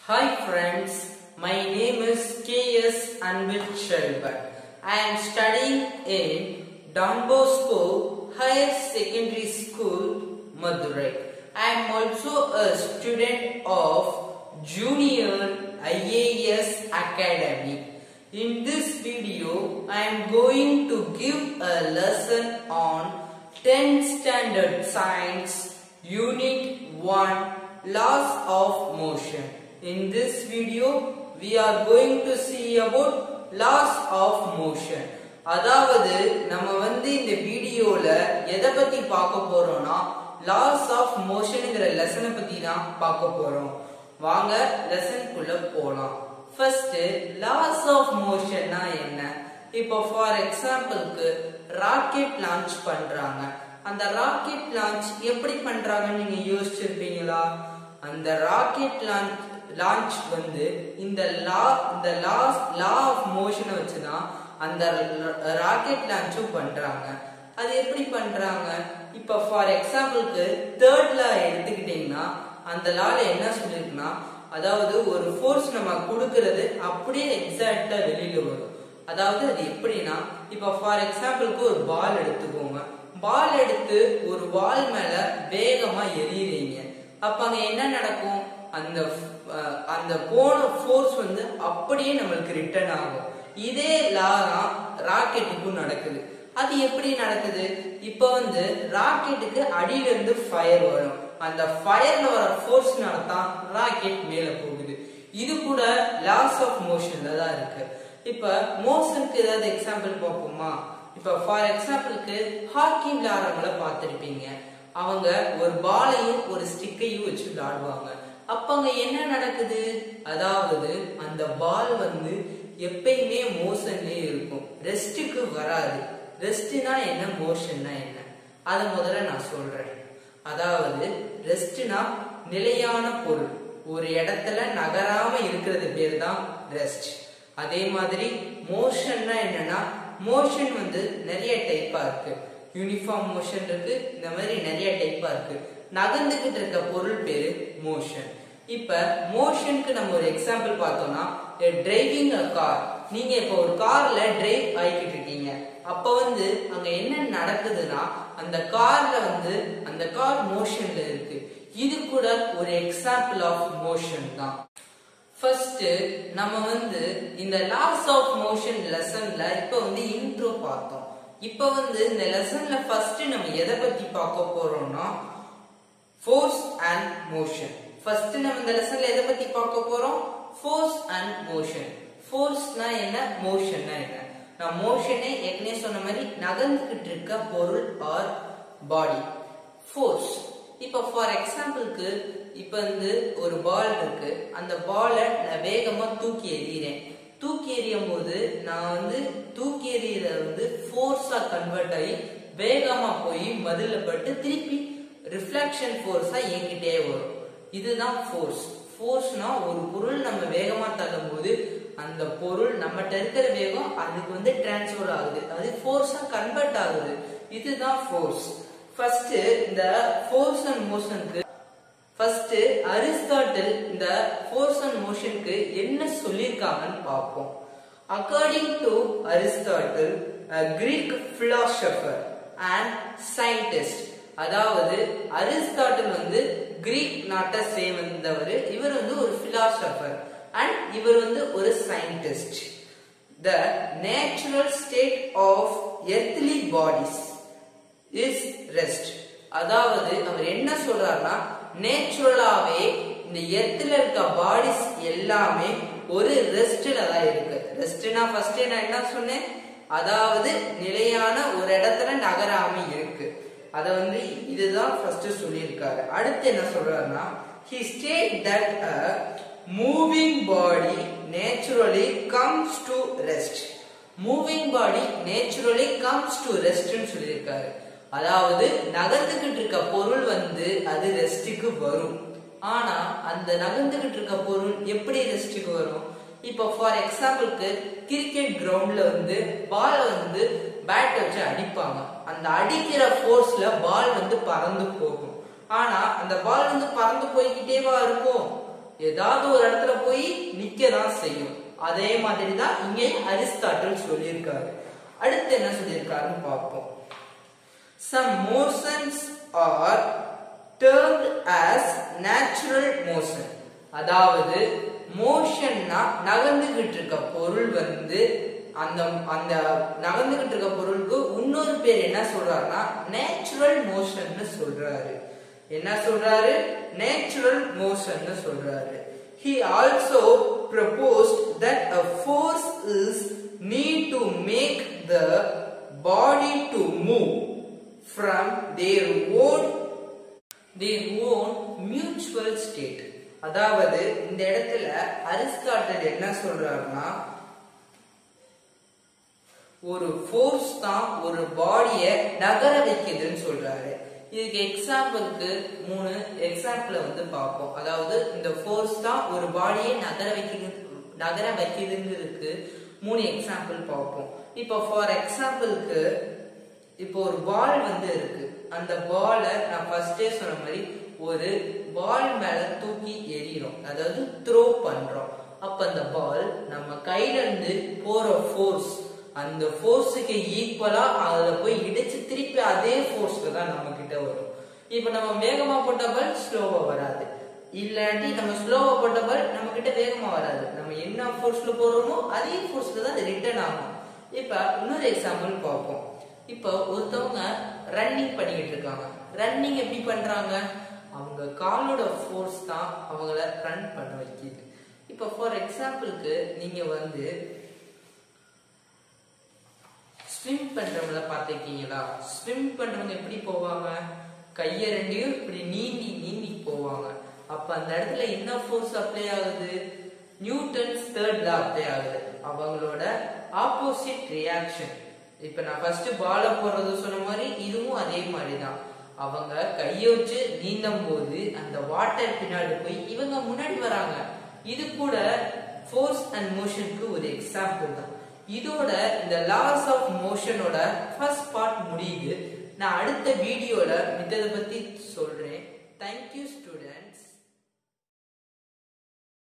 Hi friends, my name is K.S. Anvil Shelvan. I am studying in Don Bosco Higher Secondary School, Madurai. I am also a student of Junior IAS Academy. In this video, I am going to give a lesson on 10th Standard Science Unit 1 Laws of Motion. In this video, we are going to see about laws of motion. அதாவது நம்ம வந்து இந்த வீடியோல எதை பத்தி பார்க்க போறோம்னா loss of மோஷன்ங்கிற லெசனை பத்தி தான் பார்க்க போறோம் வாங்க லெசனுக்குள்ள போலாம் ஃபர்ஸ்ட் லாஸ் ஆஃப் மோஷன்னா என்ன இப்போ ஃபார் எக்ஸாம்பிளுக்கு ராக்கெட் லான்ச் பண்றாங்க அந்த ராக்கெட் லான்ச் எப்படி பண்றாங்கன்னு நீங்க யோசிச்சிருப்பீங்களா அந்த ராக்கெட் லான்ச் லான்ச் வந்து இந்த லா இந்த லாஸ் லா ஆஃப் மோஷனை வச்சு தான் அந்த ராக்கெட் லான்ச்சும் பண்றாங்க அது எப்படி பண்றாங்க இப்ப ஃபார் எக்ஸாம்பிளுக்கு தேர்ட் லா எடுத்துக்கிட்டீங்கன்னா அந்த லால என்ன சொல்லிருக்குன்னா அதாவது ஒரு ஃபோர்ஸ் நம்ம கொடுக்கறது அப்படியே எக்ஸாக்டா வெளியில வரும் அதாவது அது எப்படின்னா இப்ப ஃபார் எக்ஸாம்பிளுக்கு ஒரு பால் எடுத்துக்கோங்க பால் எடுத்து ஒரு வால் மேல வேகமா எறியறீங்க அப்ப அங்க என்ன நடக்கும் அந்த அஹ், அந்த போன ஃபோர்ஸ் வந்து அப்படியே நம்மளுக்கு ரிட்டர்ன் ஆகும் இதே லா தான் ராக்கெட்டுக்கும் நடக்குது அது எப்படி நடக்குது இப்ப வந்து ராக்கெட்டுக்கு அடியில இருந்து ஃபயர் வரும் அந்த ஃபயர்ல வர ஃபோர்ஸ்னால தான் ராக்கெட் மேல போகுது இது கூட லாஸ் ஆஃப் மோஷன்ல தான் இருக்கு இப்ப மோஷனுக்கு ஏதாவது எக்ஸாம்பிள் பார்ப்போமா இப்ப ஃபார் எக்ஸாம்பிளுக்கு ஹாக்கி விளையாடுறவங்கள பார்த்திருப்பீங்க அவங்க ஒரு பாலையும் ஒரு ஸ்டிக்கையும் வச்சு விளையாடுவாங்க அப்ப அங்க என்ன நடக்குது அதாவது அந்த பால் வந்து எப்பயுமே மோஷன்லயே இருக்கும் ரெஸ்ட்டுக்கு வராது ரெஸ்ட்னா என்ன மோஷன்னா என்ன அதை முதல்ல நான் சொல்றேன் அதாவது ரெஸ்ட்னா நிலையான பொருள் ஒரு இடத்துல நகராம இருக்கிறது பேர் தான் ரெஸ்ட் அதே மாதிரி மோஷன்னா என்னன்னா மோஷன் வந்து நிறைய டைப்பா இருக்கு யூனிஃபார்ம் மோஷன் இருக்கு இந்த மாதிரி நிறைய டைப்பா இருக்கு நகர்ந்துகிட்டு இருக்க பொருள் பேரு மோஷன் இப்ப மோஷனுக்கு நம்ம ஒரு எக்ஸாம்பிள் பார்த்தோம்னா டிரைவிங் அ கார் நீங்க இப்ப ஒரு கார்ல டிரைவ் ஆகிக்கிட்டு இருக்கீங்க அப்ப வந்து அங்க என்ன நடக்குதுன்னா அந்த கார்ல வந்து அந்த கார் மோஷன்ல இருக்கு இது கூட ஒரு எக்ஸாம்பிள் ஆஃப் மோஷன் தான் ஃபர்ஸ்ட் நம்ம வந்து இந்த லாஸ் ஆஃப் மோஷன் லெசன்ல இப்ப வந்து இன்ட்ரோ பார்த்தோம் இப்ப வந்து இந்த லெசன்ல ஃபர்ஸ்ட் நம்ம எதை பத்தி பார்க்க போறோம்னா ஃபோர்ஸ் அண்ட் மோஷன் ஃபர்ஸ்ட் நம்ம இந்த லெசன்ல எதை பத்தி பார்க்க போறோம் ஃபோர்ஸ் அண்ட் மோஷன் ஃபோர்ஸ்னா என்ன மோஷன்னா என்ன நான் மோஷனே ஏற்கனவே சொன்ன மாதிரி நகர்ந்துகிட்டு இருக்க பொருள் ஆர் பாடி ஃபோர்ஸ் இப்போ ஃபார் எக்ஸாம்பிளுக்கு இப்போ வந்து ஒரு பால் இருக்கு அந்த பாலை நான் வேகமா தூக்கி எறிகிறேன் தூக்கி எறியும் போது நான் வந்து தூக்கி எறியத வந்து ஃபோர்ஸா கன்வெர்ட் ஆகி வேகமா போய் மதுல பட்டு திருப்பி ரிஃப்ளெக்ஷன் ஃபோர்ஸா என்கிட்டே வரும் இதுதான் ஃபோர்ஸ் ஃபோர்ஸ்னா ஒரு பொருள் நம்ம வேகமா தள்ளும் போது அந்த பொருள் நம்மகிட்ட இருக்கிற வேகம் அதுக்கு வந்து டிரான்ஸ்ஃபர் ஆகுது அது ஃபோர்ஸா கன்வெர்ட் ஆகுது இதுதான் ஃபோர்ஸ் ஃபர்ஸ்ட் இந்த ஃபோர்ஸ் அண்ட் மோஷனுக்கு ஃபர்ஸ்ட் அரிஸ்டாட்டில் இந்த ஃபோர்ஸ் அண்ட் மோஷனுக்கு என்ன சொல்லியிருக்காங்கன்னு பார்ப்போம் according to Aristotle Greek philosopher and scientist அதாவது அரிஸ்டாட்டில் வந்து கிரீக் நாட்டை சேர்ந்தவர் இவர் வந்து ஒரு பிலாசபர் அண்ட் இவர் வந்து ஒரு scientist the natural state of earthly bodies is rest அதாவது அவர் என்ன சொல்றாருன்னா நேச்சுரலாவே இந்த எர்த்ல இருக்க பாடிஸ் எல்லாமே ஒரு ரெஸ்ட்ல தான் இருக்கு ரெஸ்ட்னா ஃபர்ஸ்ட் நான் என்ன சொன்னேன் அதாவது நிலையான ஒரு இடத்துல நகராம இருக்கு அத வந்து இதுதான் ஃபர்ஸ்ட் சொல்லியிருக்காரு அடுத்து என்ன சொல்றாருன்னா he state that a moving body naturally comes to rest moving body naturally comes to ரெஸ்ட்னு சொல்லியிருக்காரு அதாவது நகர்ந்துகிட்டு இருக்க பொருள் வந்து அது ரெஸ்ட்டுக்கு வரும் ஆனா அந்த நகர்ந்துகிட்டு இருக்க பொருள் எப்படி ரெஸ்ட்டுக்கு வரும் இப்போ ஃபார் எக்ஸாம்பிளுக்கு கிரிக்கெட் கிரவுண்ட்ல வந்து பால் வந்து பேட் வச்சு அடிப்பாங்க அந்த அடிக்கிற ஃபோர்ஸ்ல பால் வந்து பறந்து போகும் ஆனா அந்த பால் வந்து பறந்து போய்கிட்டேவா இருக்கும் ஏதாவது ஒரு இடத்துல போய் நிக்க தான் செய்யும் அதே மாதிரி தான் இங்கே அரிஸ்டாட்டில் சொல்லியிருக்காரு அடுத்து என்ன சொல்லியிருக்காருன்னு பார்ப்போம் some motions are termed as natural motion அதாவது மோஷன்னா நகர்ந்துகிட்டு இருக்க பொருள் வந்து அந்த அந்த நகர்ந்துகிட்டு இருக்க பொருளுக்கு இன்னொரு பேர் என்ன சொல்றாருன்னா நேச்சுரல் மோஷன்னு சொல்றாரு என்ன சொல்றாரு நேச்சுரல் மோஷன்னு சொல்றாரு he also proposed that a force is need to make the body to move from their own their own mutual state அதாவது இந்த இடத்துல அரிஸ்டாட்டில் என்ன சொல்றாருன்னா ஒரு ஃபோர்ஸ் தான் ஒரு பாடிய நகர வைக்குதுன்னு சொல்றாரு இதுக்கு எக்ஸாம்பிளுக்கு மூணு எக்ஸாம்பிள வந்து பார்ப்போம் அதாவது இந்த ஃபோர்ஸ் தான் ஒரு பாடியை நகர வைக்குது நகர வைக்குதுங்கிறதுக்கு மூணு எக்ஸாம்பிள் பார்ப்போம் இப்போ ஃபார் எக்ஸாம்பிளுக்கு இப்போ ஒரு பால் வந்து இருக்கு அந்த பாலை நான் ஃபர்ஸ்டே சொன்ன மாதிரி ஒரு பால் மேல தூக்கி எறிகிறோம் அதாவது த்ரோ பண்றோம் அப்ப அந்த பால் நம்ம கையில இருந்து போற ஃபோர்ஸ் அந்த ஃபோர்ஸுக்கு ஈக்குவலா அதுல போய் இடிச்சு திருப்பி அதே ஃபோர்ஸ்ல தான் நம்ம கிட்ட வரும் இப்ப நம்ம வேகமா போட்ட பால் ஸ்லோவா வராது இல்லாட்டி நம்ம ஸ்லோவா போட்ட பால் நம்ம கிட்ட வேகமா வராது நம்ம என்ன ஃபோர்ஸ்ல போடுறோமோ அதே ஃபோர்ஸ்ல தான் அது ரிட்டர்ன் ஆகும் இப்ப இன்னொரு எக்ஸாம்பிள் பார்ப்போம் இப்போ ஒருத்தவங்க ரன்னிங் பண்ணிக்கிட்டு இருக்காங்க ரன்னிங் எப்படி பண்றாங்க அவங்க காலோட ஃபோர்ஸ் தான் அவங்கள ரன் பண்ண வைக்கிது இப்போ ஃபார் எக்ஸாம்பிளுக்கு நீங்க வந்து ஸ்விம் பண்றவங்கள பார்த்துருக்கீங்களா ஸ்விம் பண்றவங்க எப்படி போவாங்க கைய ரெண்டையும் இப்படி நீந்தி நீந்தி போவாங்க அப்ப அந்த இடத்துல என்ன ஃபோர்ஸ் அப்ளை ஆகுது நியூட்டன்ஸ் தேர்ட் லா அப்ளை ஆகுது அவங்களோட ஆப்போசிட் ரியாக்ஷன் இப்ப நான் ஃபர்ஸ்ட் பால போடுறது சொன்ன மாதிரி இதுவும் அதே மாதிரி தான் அவங்க கைய வச்சு நீந்தும் போது அந்த வாட்டர் பின்னாடி போய் இவங்க முன்னாடி வராங்க இது கூட ஃபோர்ஸ் அண்ட் மோஷனுக்கு ஒரு எக்ஸாம்பிள் தான் இதோட இந்த லாஸ் ஆஃப் மோஷனோட ஃபர்ஸ்ட் பார்ட் முடியுது நான் அடுத்த வீடியோல மித்ததை பத்தி சொல்றேன் தேங்க்யூ ஸ்டூடெண்ட்ஸ்